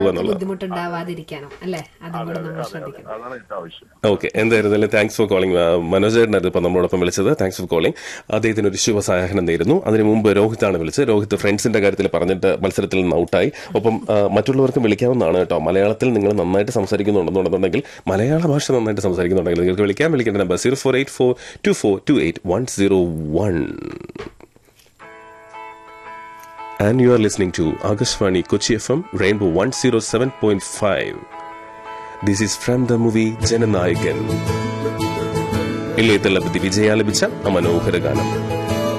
എന്നുള്ളത് ബുദ്ധിമുട്ടുണ്ടാവാതിരിക്കണം അല്ലേ അതും കൂടെ നമ്മൾ ശ്രദ്ധിക്കണം അതാണ് ഏറ്റവും ആവശ്യം ഓക്കെ എന്തായിരുന്നാലും താങ്ക്സ് ഫോർ കോളിംഗ് മനോജ് ചേട്ടനായിരുന്നു ഇപ്പം നമ്മളോടൊപ്പം വിളിച്ചത് താങ്ക്സ് ഫോർ കോളിംഗ് അദ്ദേഹത്തിന് ഒരു ശുഭസഹായനം നേരുന്നു അതിന് മുമ്പ് രോഹിത്താണ് വിളിച്ചത് രോഹിത് ഫ്രണ്ട്സിന്റെ കാര്യത്തിൽ പറഞ്ഞിട്ട് മത്സരത്തിൽ നിന്ന് ഔട്ടായി ഒപ്പം ആ, മറ്റുള്ളവർക്കും വിളിക്കാവുന്നതാണ് കേട്ടോ മലയാളത്തിൽ നിങ്ങൾ നന്നായിട്ട് സംസാരിക്കുന്നുണ്ടെന്നുണ്ടെന്നുണ്ടെങ്കിൽ മലയാള ഭാഷ നന്നായിട്ട് സംസാരിക്കുന്നുണ്ടെങ്കിൽ നിങ്ങൾക്ക് വിളിക്കാൻ വിളിക്കേണ്ട number zero four eight four two four two eight one zero one and you are listening to Akashvani Kochi F M Rainbow one zero seven point five this is from the movie Jananayagan Ilayathalapathy വിജയ ലഭിച്ച അമനോഹര ഗാനം